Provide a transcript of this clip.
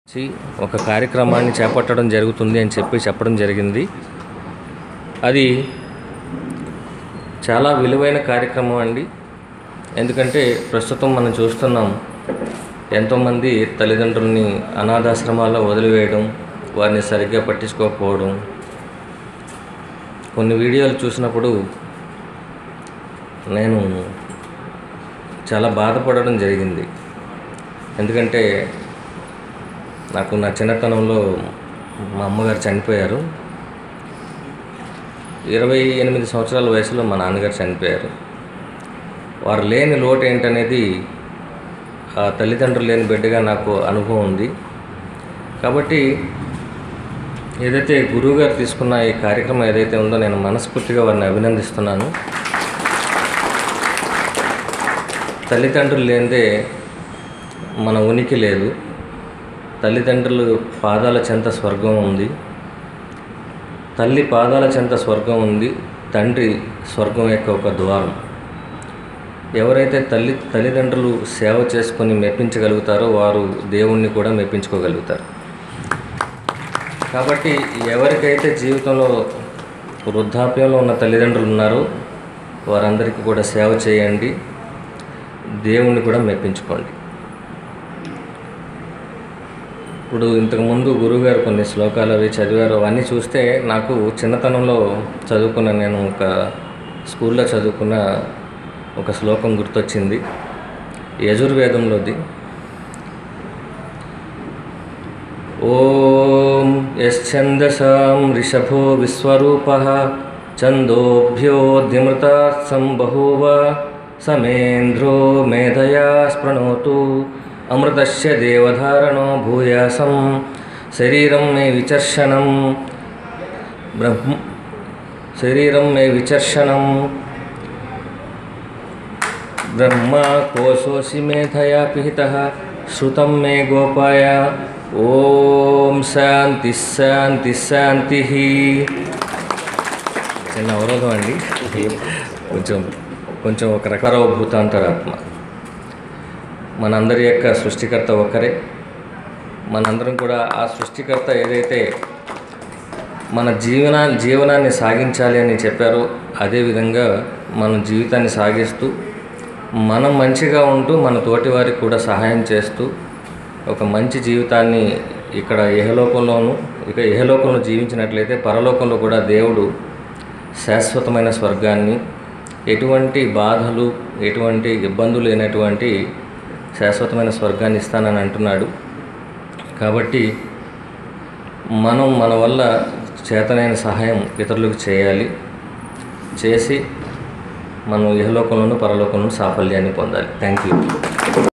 చి ఒక కార్యక్రమాన్ని చేపట్టడం జరుగుతుంది అని చెప్పి చెప్పడం జరిగింది అది చాలా విలువైన కార్యక్రమం అండి ఎందుకంటే ప్రస్తుతం మనం చూస్తున్నాం ఎంతోమంది తల్లిదండ్రుల్ని అనాథాశ్రమాల్లో వదిలివేయడం వారిని సరిగ్గా పట్టించుకోకపోవడం కొన్ని వీడియోలు చూసినప్పుడు నేను చాలా బాధపడడం జరిగింది ఎందుకంటే నాకు నా చిన్నతనంలో మా అమ్మగారు చనిపోయారు ఇరవై ఎనిమిది సంవత్సరాల వయసులో మా నాన్నగారు చనిపోయారు వారు లేని లోటు ఏంటనేది ఆ తల్లిదండ్రులు లేని బిడ్డగా నాకు అనుభవం ఉంది కాబట్టి ఏదైతే గురువుగారు తీసుకున్న ఈ కార్యక్రమం ఏదైతే ఉందో నేను మనస్ఫూర్తిగా వారిని అభినందిస్తున్నాను తల్లిదండ్రులు లేనిదే మన ఉనికి లేదు తల్లిదండ్రులు పాదాల చెంత స్వర్గం ఉంది తల్లి పాదాల చెంత స్వర్గం ఉంది తండ్రి స్వర్గం యొక్క ఒక ద్వారం ఎవరైతే తల్లి తల్లిదండ్రులు సేవ చేసుకొని మెప్పించగలుగుతారో వారు దేవుణ్ణి కూడా మెప్పించుకోగలుగుతారు కాబట్టి ఎవరికైతే జీవితంలో వృద్ధాప్యంలో ఉన్న తల్లిదండ్రులు ఉన్నారో వారందరికీ కూడా సేవ చేయండి దేవుణ్ణి కూడా మెప్పించుకోండి ఇప్పుడు ఇంతకుముందు గురువుగారు కొన్ని శ్లోకాలు అవి చదివారు అవన్నీ చూస్తే నాకు చిన్నతనంలో చదువుకున్న నేను ఒక స్కూల్లో చదువుకున్న ఒక శ్లోకం గుర్తొచ్చింది యజుర్వేదంలోది ఓం యశ్చందసాం రిషభో విశ్వరూప ఛందోభ్యోద్యమృతాత్ సంబహూవ సమేంద్రో మేధయా స్పృణోతు అమృతస్య దేవధారణో భూయాసం శరీరం మే విచర్షణం బ్రహ్మ శరీరం మే విచర్షణం బ్రహ్మ కోశోసి మేధయా పిహిత శృతం మే గోపాయ ఓం శాంతి శాంతి శాంతి చిన్న అవరోధం అండి కొంచెం కొంచెం ఒక రకరవ భూతాంతరాత్మ మనందరి యొక్క సృష్టికర్త ఒక్కరే మనందరం కూడా ఆ సృష్టికర్త ఏదైతే మన జీవనా జీవనాన్ని సాగించాలి అని చెప్పారో అదేవిధంగా మన జీవితాన్ని సాగిస్తూ మనం మంచిగా ఉంటూ మన తోటి వారికి కూడా సహాయం చేస్తూ ఒక మంచి జీవితాన్ని ఇక్కడ ఇహలోకంలోను ఇక ఇహలోకంలో జీవించినట్లయితే పరలోకంలో కూడా దేవుడు శాశ్వతమైన స్వర్గాన్ని ఎటువంటి బాధలు ఎటువంటి ఇబ్బందులు లేనటువంటి శాశ్వతమైన స్వర్గాన్ని ఇస్తానని అంటున్నాడు కాబట్టి మనం మన వల్ల చేతనైన సహాయం ఇతరులకు చేయాలి చేసి మనం ఇహలోకంలోనూ పరలోకంలోనూ సాఫల్యాన్ని పొందాలి థ్యాంక్ యూ